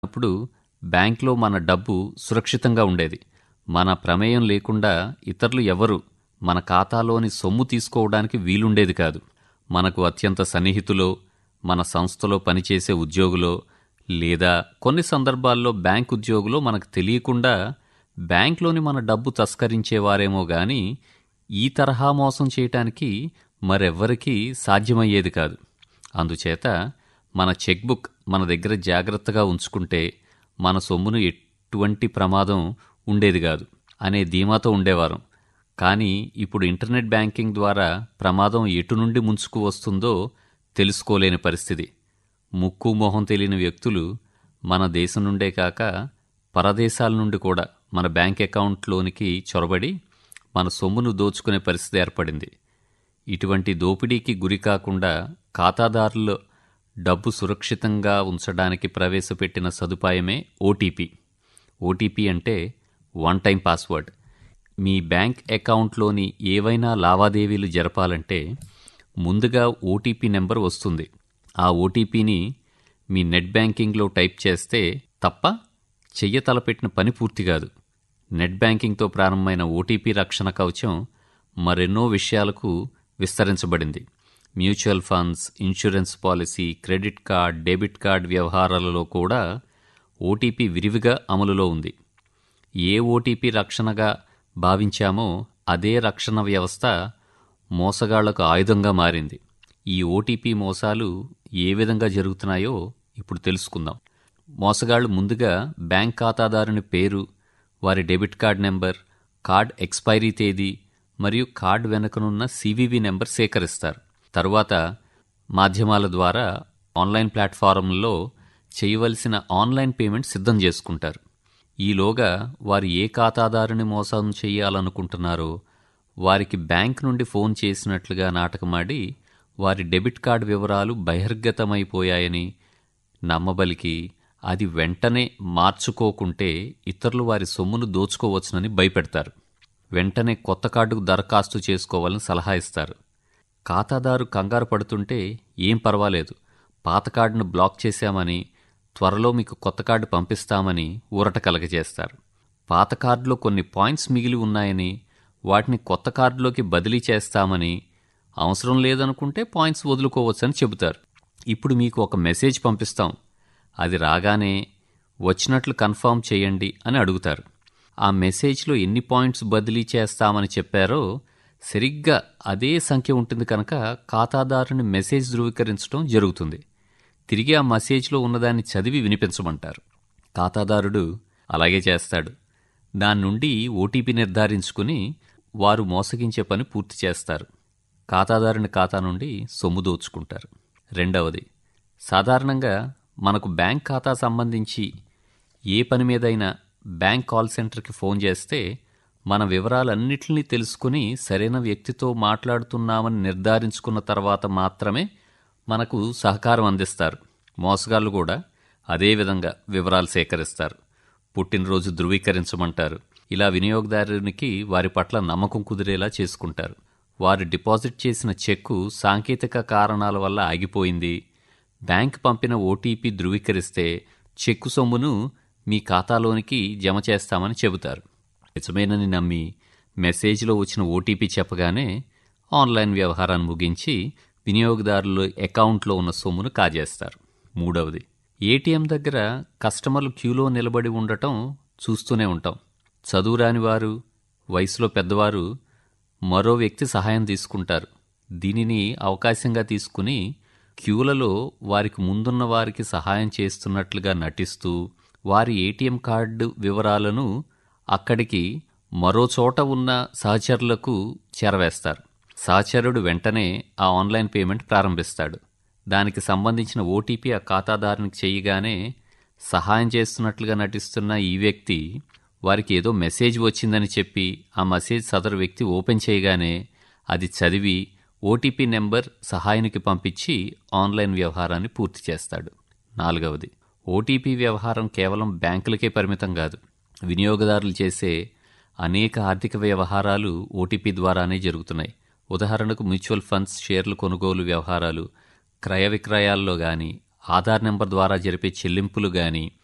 అప్పుడు బ్యాంక్లో మన డబ్బు సురక్షితంగా ఉండేది మన ప్రమేయం లేకుండా ఇతరులు ఎవరు మన ఖాతాలోని సొమ్ము తీసుకోవడానికి వీలుండేది కాదు మనకు అత్యంత సన్నిహితులో మన సంస్థలో పనిచేసే ఉద్యోగులో లేదా కొన్ని సందర్భాల్లో బ్యాంక్ ఉద్యోగులో మనకు తెలియకుండా బ్యాంక్లోని మన డబ్బు తస్కరించేవారేమో గాని ఈ తరహా మోసం చేయటానికి మరెవ్వరికీ సాధ్యమయ్యేది కాదు అందుచేత మన చెక్బుక్ మన దగ్గర జాగ్రత్తగా ఉంచుకుంటే మన సొమ్మును ఎటువంటి ప్రమాదం ఉండేది కాదు అనే ధీమాతో ఉండేవారం కానీ ఇప్పుడు ఇంటర్నెట్ బ్యాంకింగ్ ద్వారా ప్రమాదం ఎటు నుండి ముంచుకు వస్తుందో తెలుసుకోలేని పరిస్థితి ముక్కు మొహం తెలియని వ్యక్తులు మన దేశం నుండే కాక పరదేశాల నుండి కూడా మన బ్యాంక్ అకౌంట్లోనికి చొరబడి మన సొమ్మును దోచుకునే పరిస్థితి ఏర్పడింది ఇటువంటి దోపిడీకి గురి కాకుండా ఖాతాదారుల్లో డబ్బు సురక్షితంగా ఉంచడానికి ప్రవేశపెట్టిన సదుపాయమే ఓటీపీ ఓటీపీ అంటే వన్ టైం పాస్వర్డ్ మీ బ్యాంక్ అకౌంట్లోని ఏవైనా లావాదేవీలు జరపాలంటే ముందుగా ఓటీపీ నెంబర్ వస్తుంది ఆ ఓటీపీని మీ నెట్ బ్యాంకింగ్లో టైప్ చేస్తే తప్ప చెయ్య తలపెట్టిన పని పూర్తి కాదు నెట్ బ్యాంకింగ్తో ప్రారంభమైన ఓటీపీ రక్షణ కవచం మరెన్నో విషయాలకు విస్తరించబడింది mutual funds insurance policy credit card debit card వ్యవహారాలలో కూడా ఓటీపీ విరివిగా అమలులో ఉంది ఏ ఓటీపీ రక్షణగా భావించామో అదే రక్షణ వ్యవస్థ మోసగాళ్లకు ఆయుధంగా మారింది ఈ ఓటీపీ మోసాలు ఏ విధంగా జరుగుతున్నాయో ఇప్పుడు తెలుసుకుందాం మోసగాళ్లు ముందుగా బ్యాంక్ ఖాతాదారుని పేరు వారి debit card number card expiry తేదీ మరియు కార్డ్ వెనుకనున్న సివివి నెంబర్ సేకరిస్తారు తరువాత మాధ్యమాల ద్వారా ఆన్లైన్ ప్లాట్ఫారంలో చేయవలసిన ఆన్లైన్ పేమెంట్ సిద్ధం చేసుకుంటారు ఈలోగా వారు ఏ ఖాతాదారుని మోసం చేయాలనుకుంటున్నారో వారికి బ్యాంక్ నుండి ఫోన్ చేసినట్లుగా నాటకమాడి వారి డెబిట్ కార్డు వివరాలు బహిర్గతమైపోయాయని నమ్మబలికి అది వెంటనే మార్చుకోకుంటే ఇతరులు వారి సొమ్మును దోచుకోవచ్చునని భయపెడతారు వెంటనే కొత్త కార్డుకు దరఖాస్తు చేసుకోవాలని సలహా ఇస్తారు ఖాతాదారు కంగారు పడుతుంటే ఏం పర్వాలేదు పాత కార్డును బ్లాక్ చేశామని త్వరలో మీకు కొత్త కార్డు పంపిస్తామని ఊరట కలగజేస్తారు పాత కార్డులో కొన్ని పాయింట్స్ మిగిలి ఉన్నాయని వాటిని కొత్త కార్డులోకి బదిలీ చేస్తామని అవసరం లేదనుకుంటే పాయింట్స్ వదులుకోవచ్చని చెబుతారు ఇప్పుడు మీకు ఒక మెసేజ్ పంపిస్తాం అది రాగానే వచ్చినట్లు కన్ఫర్మ్ చేయండి అని అడుగుతారు ఆ మెసేజ్లో ఎన్ని పాయింట్స్ బదిలీ చేస్తామని చెప్పారో సరిగ్గా అదే సంఖ్య ఉంటుంది కనుక ఖాతాదారుని మెసేజ్ ధృవీకరించడం జరుగుతుంది తిరిగి ఆ మెసేజ్లో ఉన్నదాన్ని చదివి వినిపించమంటారు ఖాతాదారుడు అలాగే చేస్తాడు దాని నుండి ఓటీపీ నిర్ధారించుకుని వారు మోసగించే పని పూర్తి చేస్తారు ఖాతాదారుని ఖాతా నుండి సొమ్ము దోచుకుంటారు రెండవది సాధారణంగా మనకు బ్యాంక్ ఖాతా సంబంధించి ఏ పని మీదైనా బ్యాంక్ కాల్ సెంటర్కి ఫోన్ చేస్తే మన వివరాలన్నింటినీ తెలుసుకుని సరైన వ్యక్తితో మాట్లాడుతున్నామని నిర్ధారించుకున్న తర్వాత మాత్రమే మనకు సహకారం అందిస్తారు మోసగాళ్ళు కూడా అదేవిధంగా వివరాలు సేకరిస్తారు పుట్టినరోజు ధృవీకరించమంటారు ఇలా వినియోగదారునికి వారి పట్ల నమ్మకం కుదిరేలా చేసుకుంటారు వారు డిపాజిట్ చేసిన చెక్కు సాంకేతిక కారణాల వల్ల ఆగిపోయింది బ్యాంక్ పంపిన ఓటీపీ ధృవీకరిస్తే చెక్కు సొమ్మును మీ ఖాతాలోనికి జమ చేస్తామని చెబుతారు నిజమేనని నమ్మి మెసేజ్లో వచ్చిన ఓటీపీ చెప్పగానే ఆన్లైన్ వ్యవహారాన్ని ముగించి వినియోగదారుల అకౌంట్లో ఉన్న సొమ్మును కాజేస్తారు మూడవది ఏటీఎం దగ్గర కస్టమర్లు క్యూలో నిలబడి ఉండటం చూస్తూనే ఉంటాం చదువురాని వారు వయసులో పెద్దవారు మరో వ్యక్తి సహాయం తీసుకుంటారు దీనిని అవకాశంగా తీసుకుని క్యూలలో వారికి ముందున్న వారికి సహాయం చేస్తున్నట్లుగా నటిస్తూ వారి ఏటీఎం కార్డు వివరాలను అక్కడికి మరో చోట ఉన్న సహచరులకు చేరవేస్తారు సహచరుడు వెంటనే ఆ ఆన్లైన్ పేమెంట్ ప్రారంభిస్తాడు దానికి సంబంధించిన ఓటీపీ ఆ ఖాతాదారునికి చేయగానే సహాయం చేస్తున్నట్లుగా నటిస్తున్న ఈ వ్యక్తి వారికి ఏదో మెసేజ్ వచ్చిందని చెప్పి ఆ మెసేజ్ సదరు వ్యక్తి ఓపెన్ చేయగానే అది చదివి ఓటీపీ నెంబర్ సహాయానికి పంపించి ఆన్లైన్ వ్యవహారాన్ని పూర్తి చేస్తాడు నాలుగవది ఓటీపీ వ్యవహారం కేవలం బ్యాంకులకే పరిమితం కాదు వినియోగదారులు చేసే అనేక ఆర్థిక వ్యవహారాలు ఓటీపీ ద్వారానే జరుగుతున్నాయి ఉదాహరణకు మ్యూచువల్ ఫండ్స్ షేర్లు కొనుగోలు వ్యవహారాలు క్రయ విక్రయాల్లో గాని ఆధార్ నెంబర్ ద్వారా జరిపే చెల్లింపులు గాని